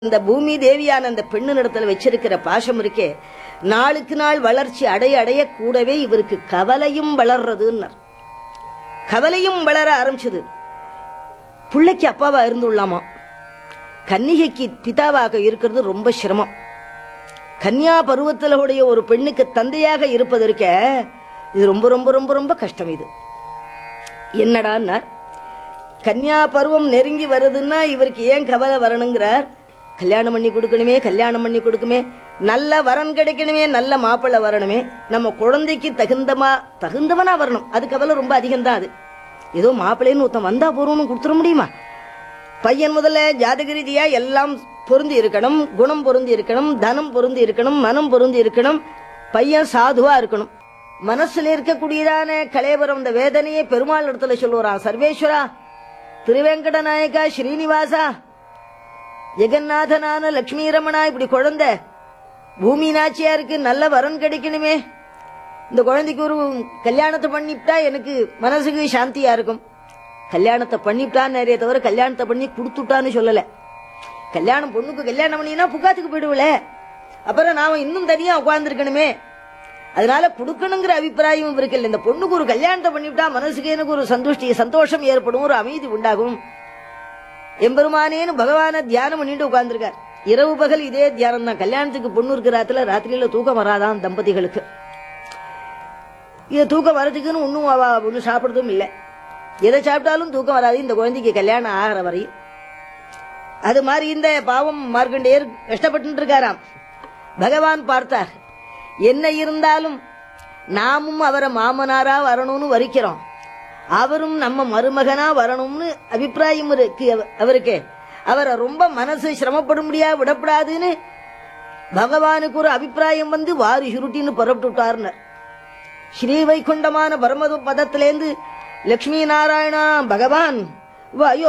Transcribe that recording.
இந்த பூமி தேவியான அந்த பெண்ணினிடத்துல வச்சிருக்கிற பாசம் இருக்கே நாளுக்கு நாள் வளர்ச்சி அடைய அடைய கூடவே இவருக்கு கவலையும் வளர்றதுன்னார் கவலையும் வளர ஆரம்பிச்சது பிள்ளைக்கு அப்பாவா இருந்துள்ளாமா கன்னிகைக்கு பிதாவாக இருக்கிறது ரொம்ப சிரமம் கன்னியா பருவத்தில் உடைய ஒரு பெண்ணுக்கு தந்தையாக இருப்பதற்க இது ரொம்ப ரொம்ப ரொம்ப ரொம்ப கஷ்டம் இது என்னடான்னார் கன்னியா பருவம் நெருங்கி வருதுன்னா இவருக்கு ஏன் கவலை வரணுங்கிறார் கல்யாணம் பண்ணி கொடுக்கணுமே கல்யாணம் பண்ணி கொடுக்குமே நல்ல வரன் கிடைக்கணுமே நல்ல மாப்பிள்ளை வரணுமே நம்ம குழந்தைக்கு தகுந்தமா தகுந்தவனா வரணும் அது கவலை ரொம்ப அதிகம்தான் அது ஏதோ மாப்பிள்ளைன்னு ஒருத்தன் வந்தா போறோம்னு கொடுத்துட முடியுமா பையன் முதல்ல ஜாதக ரீதியா எல்லாம் பொருந்தி இருக்கணும் குணம் பொருந்தி இருக்கணும் தனம் பொருந்தி இருக்கணும் மனம் பொருந்தி இருக்கணும் பையன் சாதுவா இருக்கணும் மனசுல இருக்கக்கூடியதான கலேவரம் இந்த வேதனையை பெருமாள் இடத்துல சொல்லுவாராம் சர்வேஸ்வரா திருவேங்கட நாயகா ஸ்ரீனிவாசா ஜெகநாதனான லட்சுமி ரமணா இப்படி குழந்தை பூமி நாச்சியாருக்கு நல்ல வரன் கிடைக்கணுமே இந்த குழந்தைக்கு ஒரு கல்யாணத்தை பண்ணிவிட்டா எனக்கு மனசுக்கு சாந்தியா இருக்கும் கல்யாணத்தை பண்ணிவிட்டான்னு நிறைய தவிர கல்யாணத்தை பண்ணி கொடுத்துட்டான்னு சொல்லல கல்யாணம் பொண்ணுக்கு கல்யாணம் பண்ணினா புக்காத்துக்கு போயிடுவல அப்புறம் நாம இன்னும் தனியா உட்கார்ந்துருக்கணுமே அதனால கொடுக்கணுங்கிற அபிப்பிராயம் இவருக்கு இல்லை இந்த பொண்ணுக்கு ஒரு கல்யாணத்தை பண்ணிவிட்டா மனசுக்கு எனக்கு ஒரு சந்தோஷ்டி சந்தோஷம் ஏற்படும் ஒரு அமைதி உண்டாகும் எம்பெருமானேன்னு பகவான தியானம் பண்ணிட்டு உட்கார்ந்துருக்கார் இரவு பகல் இதே தியானம் தான் கல்யாணத்துக்கு பொண்ணு இருக்கிறாத்துல ராத்திரியில தூக்கம் வராதான் தம்பதிகளுக்கு இது தூக்கம் வரதுக்குன்னு ஒன்றும் அவ ஒன்றும் சாப்பிடுறதும் இல்லை எதை சாப்பிட்டாலும் தூக்கம் வராது இந்த குழந்தைக்கு கல்யாணம் ஆகிற வரையும் அது மாதிரி இந்த பாவம் மார்க்கண்டேயர் கஷ்டப்பட்டு இருக்காராம் பகவான் பார்த்தார் என்ன இருந்தாலும் நாமும் அவரை மாமனாரா வரணும்னு வரிக்கிறோம் அவரும் நம்ம மருமகனா வரணும்னு அபிப்பிராயம் இருக்கு அவ- அவருக்கு அவரை ரொம்ப மனசு சிரமப்படும்படியா விடப்படாதுன்னு பகவானுக்கு ஒரு அபிப்பிராயம் வந்து வாரி சுருட்டின்னு புறப்பட்டு விட்டார்னர் ஸ்ரீ வைகுண்டமான பரமது பதத்திலேந்து லட்சுமி நாராயணா பகவான் வாயோ